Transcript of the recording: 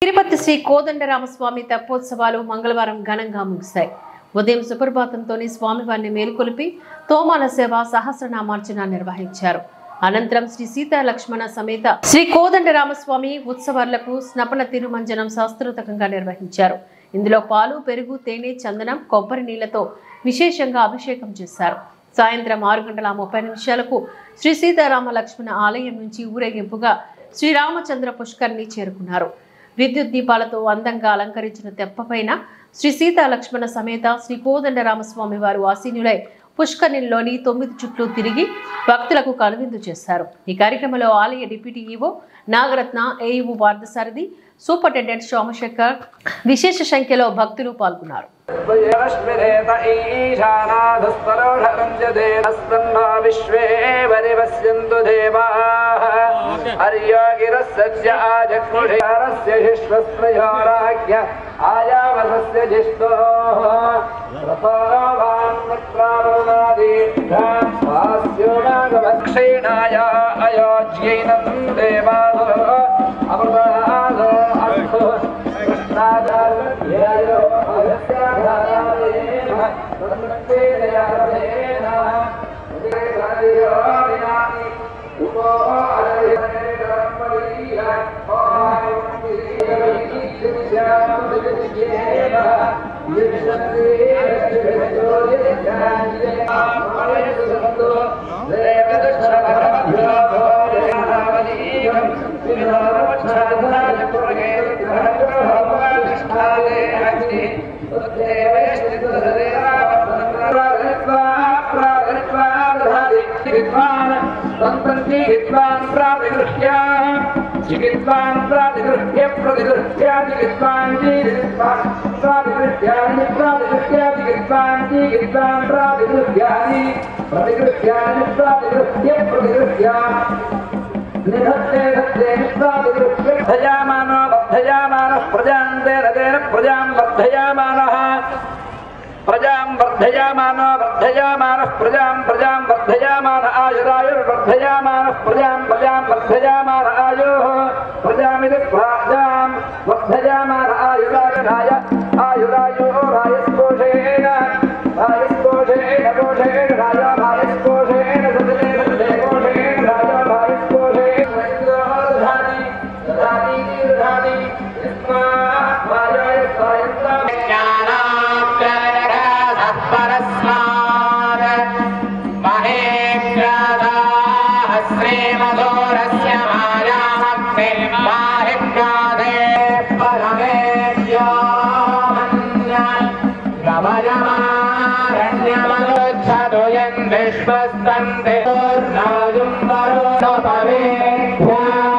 తిరుపతి శ్రీ కోదండరామస్వామి తెప్పోత్సవాలు మంగళవారం ఘనంగా ముగిశాయి ఉదయం సుప్రభాతంతోనే స్వామివారిని మేలుకొలిపి తోమాల సేవ సహస్రనామార్చన నిర్వహించారు అనంతరం శ్రీ సీతా లక్ష్మణ సమేత శ్రీ కోదండరామస్వామి ఉత్సవాలకు స్నపన తిరుమంజనం శాస్త్రోతకంగా నిర్వహించారు ఇందులో పాలు పెరుగు తేనె చందనం కొబ్బరి నీళ్లతో విశేషంగా అభిషేకం చేశారు సాయంత్రం ఆరు గంటల ముప్పై నిమిషాలకు శ్రీ సీతారామ లక్ష్మణ ఆలయం నుంచి ఊరేగింపుగా శ్రీరామచంద్ర పుష్కర్ని చేరుకున్నారు విద్యుత్ దీపాలతో అందంగా అలంకరించిన తెప్పపైన శ్రీ సీతా లక్ష్మణ సమేత శ్రీ కోదండరామస్వామి వారు ఆసీనులై పుష్కరిణిలోని తొమ్మిది చుట్లు తిరిగి భక్తులకు కనువిందు చేశారు ఈ కార్యక్రమంలో ఆలయ deputy EO Nagaratna AEO Parthasarathi superintendent Somashekar విశేష సంఖ్యలో భక్తులు పాల్గొన్నారు రశ్మిరేత ఈశానాధస్తరోఢరంజతే హస్తన్నా విశ్వే పరిపశ్యంతు దేవాః హర్యోగిరస్య ఆజగ్ముషారస్య శిష్వస్మయోరాజ్ఞ ఆయావసస్య జిష్టో క్షీణాయ అయోజ్యైనం దేవాదో అమృతాదో అర్థో చికిత్సాన్ ప్రాతిగృహ్య ప్రతిగృహ్య చికిత్సాన్ చికిత్సాన్ ప్రాతిగృహ్యాన్ని ప్రాతిగృహ్య చికిత్సాన్ చికిత్సాన్ ప్రాతిగృహ్యాన్ని ప్రతిగృహ్యాన్ని ప్రాతిగృహ్య ప్రతిగృహ్య నిధత్తే ధత్తే ప్రాతిగృహ్య వర్ధయామానో వర్ధయామానः ప్రజాం తేన తేన ప్రజాం వర్ధయామానः ప్రజాం వర్ధయామానో వర్ధయామానः ప్రజాం ప్రజాం వర్ధయామాన ఆయురాయుర్వర్ధయామానः ప్రజాం ప్రజాం వర్ధయామాన ఆయోः ప్రజామితి ప్రాజాం వర్ధయామాన ఆయురాయురాయ ఆయురాయో రాయస్కోషేణ రాయస్కోషేణ కోషేణ రాయ రాయస్కోషేణ సదలే సదలే కోషేణ రాయ రాయస్కోషేణ దధాని దధాని దధాని ఇస్మా రాయాయ సాయంత్రం విశ్వస్తంతే